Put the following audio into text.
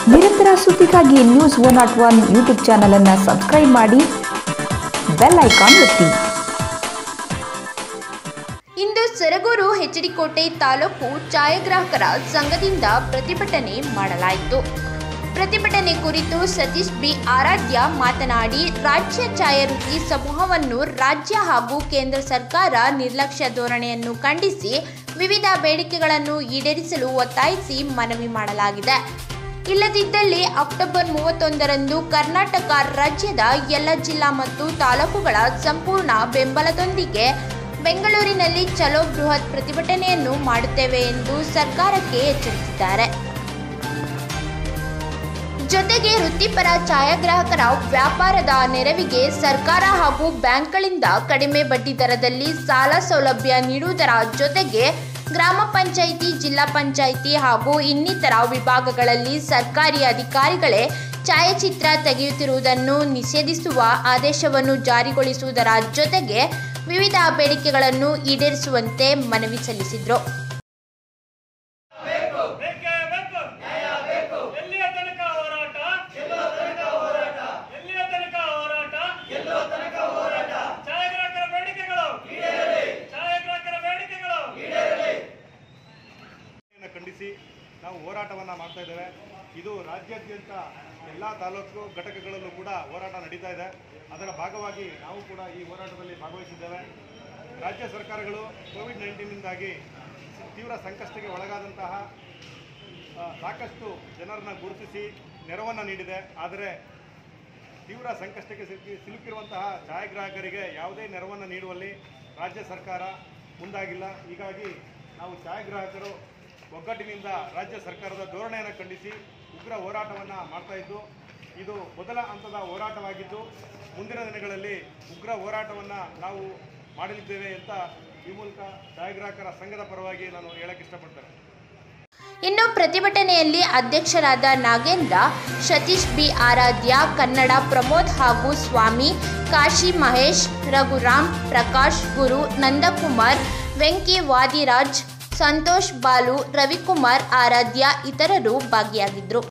ನಿರಂತರ ಸುದ್ದಿಗಾಗಿ news one not one YouTube ಚಾನಲನ್ನು ಸಬ್ಸ್ಕ್ರೈಬ್ ಮಾಡಿ ಬೆಲ್ ಐಕಾನ್ ಒತ್ತಿ ಇಂದು ಸರಗೂರು ಹೆಚ್ಡಿಕೋಟೆ ತಾಲೂಕು ಛಾಯಾಗ್ರಾಹಕರ ಸಂಘದಿಂದ ಪ್ರತಿಭಟನೆ ಮಾಡಲಾಯಿತು ಪ್ರತಿಭಟನೆ ಕುರಿತು ಸತೀಶ್ ಬಿ ಆರಾಧ್ಯ ಮಾತನಾಡಿ ರಾಜ್ಯ ಛಾಯಾರುತಿ ಸಮೂಹವನ್ನು ರಾಜ್ಯ ಹಾಗೂ ಕೇಂದ್ರ ಸರ್ಕಾರ ನಿರ್ಲಕ್ಷ್ಯ ಧೋರಣೆಯನ್ನು ಖಂಡಿಸಿ ವಿವಿಧ ಬೇಡಿಕೆಗಳನ್ನು ಈಡೇರಿಸಲು ಒತ್ತಾಯಿಸಿ ಮನವಿ ಮಾಡಲಾಗಿದೆ ಇಲ್ಲದಿದ್ದಲ್ಲಿ ಅಕ್ಟೋಬರ್ ಮೂವತ್ತೊಂದರಂದು ಕರ್ನಾಟಕ ರಾಜ್ಯದ ಎಲ್ಲ ಜಿಲ್ಲಾ ಮತ್ತು ತಾಲೂಕುಗಳ ಸಂಪೂರ್ಣ ಬೆಂಬಲದೊಂದಿಗೆ ಬೆಂಗಳೂರಿನಲ್ಲಿ ಚಲೋ ಬೃಹತ್ ಪ್ರತಿಭಟನೆಯನ್ನು ಮಾಡುತ್ತೇವೆ ಎಂದು ಸರ್ಕಾರಕ್ಕೆ ಎಚ್ಚರಿಸಿದ್ದಾರೆ ಜೊತೆಗೆ ವೃತ್ತಿಪರ ಛಾಯಾಗ್ರಾಹಕರ ವ್ಯಾಪಾರದ ನೆರವಿಗೆ ಸರ್ಕಾರ ಹಾಗೂ ಬ್ಯಾಂಕ್ಗಳಿಂದ ಕಡಿಮೆ ಬಡ್ಡಿ ದರದಲ್ಲಿ ಸಾಲ ಸೌಲಭ್ಯ ನೀಡುವುದರ ಜೊತೆಗೆ ಗ್ರಾಮ ಪಂಚಾಯಿತಿ ಜಿಲ್ಲಾ ಪಂಚಾಯಿತಿ ಹಾಗೂ ಇನ್ನಿತರ ವಿಭಾಗಗಳಲ್ಲಿ ಸರ್ಕಾರಿ ಅಧಿಕಾರಿಗಳೇ ಛಾಯಾಚಿತ್ರ ತೆಗೆಯುತ್ತಿರುವುದನ್ನು ನಿಷೇಧಿಸುವ ಆದೇಶವನ್ನು ಜಾರಿಗೊಳಿಸುವುದರ ಜೊತೆಗೆ ವಿವಿಧ ಬೇಡಿಕೆಗಳನ್ನು ಈಡೇರಿಸುವಂತೆ ಮನವಿ ಸಲ್ಲಿಸಿದರು ಬೇಕೇ ಬೇಕು ಎಲ್ಲಿಯ ತನಕ ಹೋರಾಟ ಎಲ್ಲಿಯ ತನಕ ಹೋರಾಟ ಛಾಯಾಗ್ರಾಹಕರ ಬೇಡಿಕೆಗಳು ಛಾಯಾಗ್ರಾಹಕರ ಬೇಡಿಕೆಗಳು ಯನ್ನು ಖಂಡಿಸಿ ನಾವು ಹೋರಾಟವನ್ನು ಮಾಡ್ತಾ ಇದ್ದೇವೆ ಇದು ರಾಜ್ಯಾದ್ಯಂತ ಎಲ್ಲ ತಾಲೂಕು ಘಟಕಗಳಲ್ಲೂ ಕೂಡ ಹೋರಾಟ ನಡೀತಾ ಇದೆ ಅದರ ಭಾಗವಾಗಿ ನಾವು ಕೂಡ ಈ ಹೋರಾಟದಲ್ಲಿ ಭಾಗವಹಿಸಿದ್ದೇವೆ ರಾಜ್ಯ ಸರ್ಕಾರಗಳು ಕೋವಿಡ್ ನೈನ್ಟೀನಿಂದಾಗಿ ತೀವ್ರ ಸಂಕಷ್ಟಕ್ಕೆ ಒಳಗಾದಂತಹ ಆ, ಸಾಕಷ್ಟು ಜನರನ್ನ ಗುರುತಿಸಿ ನೆರವನ್ನು ನೀಡಿದೆ ಆದರೆ ತೀವ್ರ ಸಂಕಷ್ಟಕ್ಕೆ ಸಿಲುಕಿ ಸಿಲುಕಿರುವಂತಹ ಛಾಯಾಗ್ರಾಹಕರಿಗೆ ಯಾವುದೇ ನೆರವನ್ನು ನೀಡುವಲ್ಲಿ ರಾಜ್ಯ ಸರ್ಕಾರ ಮುಂದಾಗಿಲ್ಲ ಹೀಗಾಗಿ ನಾವು ಛಾಯಾಗ್ರಾಹಕರು ಒಗ್ಗಟ್ಟಿನಿಂದ ರಾಜ್ಯ ಸರ್ಕಾರದ ಧೋರಣೆಯನ್ನು ಖಂಡಿಸಿ ಉಗ್ರ ಹೋರಾಟವನ್ನು ಮಾಡ್ತಾ ಇದ್ದು ಇದು ಮೊದಲ ಹಂತದ ಹೋರಾಟವಾಗಿದ್ದು ಮುಂದಿನ ದಿನಗಳಲ್ಲಿ ಉಗ್ರ ಹೋರಾಟವನ್ನು ನಾವು ಮಾಡಲಿದ್ದೇವೆ ಅಂತ ಈ ಮೂಲಕ ಛಾಯಾಗ್ರಾಹಕರ ಸಂಘದ ಪರವಾಗಿ ನಾನು ಹೇಳಕ್ಕೆ ಇಷ್ಟಪಡ್ತೇನೆ ಇನ್ನು ಪ್ರತಿಭಟನೆಯಲ್ಲಿ ಅಧ್ಯಕ್ಷರಾದ ನಾಗೇಂದ್ರ ಸತೀಶ್ ಬಿ ಆರಾಧ್ಯ ಕನ್ನಡ ಪ್ರಮೋದ್ ಹಾಗೂ ಸ್ವಾಮಿ ಕಾಶಿ ಮಹೇಶ್ ರಘುರಾಮ್ ಪ್ರಕಾಶ್ ಗುರು ನಂದಕುಮಾರ್ ವೆಂಕಿ ವಾದಿರಾಜ್ ಸಂತೋಷ್ ಬಾಲು ರವಿಕುಮಾರ್ ಆರಾಧ್ಯ ಇತರರು ಭಾಗಿಯಾಗಿದ್ದರು